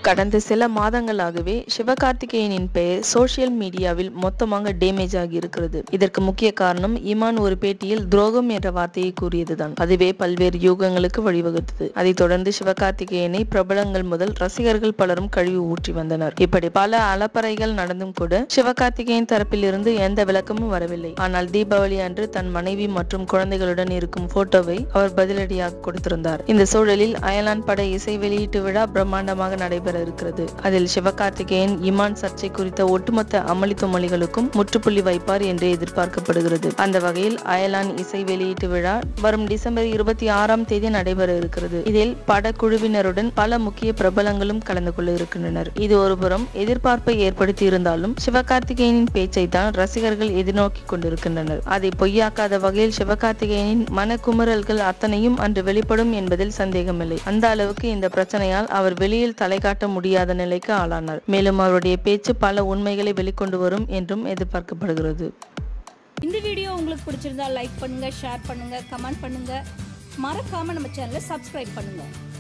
கடந்த சில மாதங்களாகவே சிவகார்த்திகேயனின் பெயர் சோசியல் மீடியாவில் மொத்தமாக டேமேஜ் ஆகி இருக்கிறது இதற்கு முக்கிய காரணம் இமான் ஒரு பேட்டியில் துரோகம் என்ற வார்த்தையை கூறியதுதான் அதுவே பல்வேறு யூகங்களுக்கு வழிவகுத்தது அதைத் தொடர்ந்து சிவகார்த்திகேயனை பிரபலங்கள் முதல் ரசிகர்கள் பலரும் கழுவி ஊற்றி வந்தனர் இப்படி பல அலப்பறைகள் நடந்தும் கூட சிவகார்த்திகேயன் தரப்பில் இருந்து எந்த விளக்கமும் வரவில்லை ஆனால் தீபாவளி அன்று தன் மனைவி மற்றும் குழந்தைகளுடன் இருக்கும் போட்டோவை அவர் பதிலடியாக கொடுத்திருந்தார் இந்த சூழலில் அயலான் பட இசை வெளியீட்டு விழா பிரம்மாண்டமாக நடைபெற இருக்கிறது அதில் சிவகார்த்திகேயன் இமான் சர்ச்சை குறித்த ஒட்டுமொத்த அமளி துமளிகளுக்கும் முற்றுப்புள்ளி வைப்பார் என்று எதிர்பார்க்கப்படுகிறது அந்த வகையில் அயலான் இசை வெளியீட்டு விழா வரும் டிசம்பர் இருபத்தி ஆறாம் தேதி நடைபெற இருக்கிறது இதில் படக்குழுவினருடன் பல முக்கிய பிரபலங்களும் கலந்து கொள்ள இருக்கின்றனர் இது ஒருபுறம் எதிர்பார்ப்பை ஏற்படுத்தி இருந்தாலும் சிவகார்த்திகேயனின் பேச்சை தான் ரசிகர்கள் எதிர்நோக்கி கொண்டிருக்கின்றனர் அதை பொய்யாக்காத வகையில் சிவகார்த்திகேயனின் மனக்குமுறல்கள் அத்தனையும் அன்று வெளிப்படும் என்பதில் சந்தேகமில்லை அந்த அளவுக்கு இந்த பிரச்சனையால் அவர் வெளியில் தலை காட்ட முடியாத நிலைக்கு ஆளானார் மேலும் அவருடைய பேச்சு பல உண்மைகளை வெளிக்கொண்டு வரும் என்றும் எதிர்பார்க்கப்படுகிறது இந்த வீடியோ உங்களுக்கு பிடிச்சிருந்தா லைக் பண்ணுங்க ஷேர் பண்ணுங்க கமெண்ட் பண்ணுங்க மறக்காம நம்ம சேனலை சப்ஸ்கிரைப் பண்ணுங்க